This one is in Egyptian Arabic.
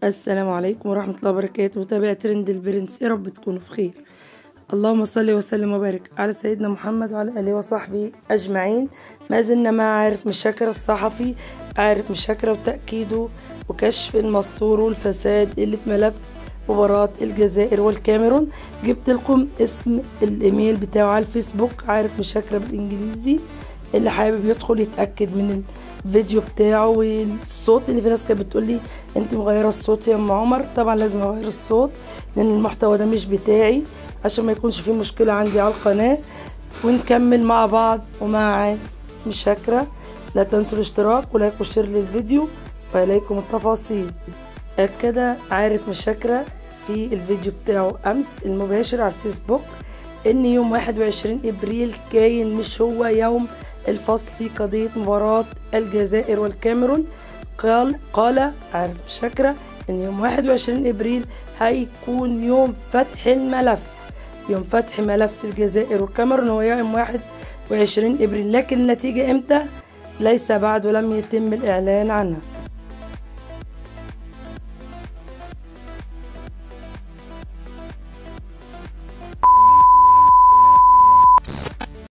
السلام عليكم ورحمة الله وبركاته متابع ترند البرنس يا رب تكونوا بخير اللهم صل وسلم وبارك على سيدنا محمد وعلى آله وصحبه أجمعين ما زلنا مع عارف مشاكر الصحفي عارف مشاكرة وتأكيده وكشف المستور والفساد اللي في ملف مباراة الجزائر والكاميرون جبت لكم اسم الايميل بتاعه على الفيسبوك عارف مشاكرة بالانجليزي اللي حابب يدخل يتأكد من الفيديو بتاعه والصوت اللي في ناس كانت بتقول لي انت مغيره الصوت يا ام عمر طبعا لازم اغير الصوت لان المحتوى ده مش بتاعي عشان ما يكونش فيه مشكله عندي على القناه ونكمل مع بعض ومع مشاكره لا تنسوا الاشتراك ولايك وشير للفيديو واليكم التفاصيل كده عارف مشاكره في الفيديو بتاعه امس المباشر على الفيسبوك ان يوم 21 ابريل كاين مش هو يوم الفصل في قضية مباراة الجزائر والكاميرون قال قال عارف شكرة ان يوم 21 ابريل هيكون يوم فتح الملف يوم فتح ملف الجزائر والكاميرون هو يوم 21 ابريل لكن النتيجة امتى ليس بعد ولم يتم الاعلان عنها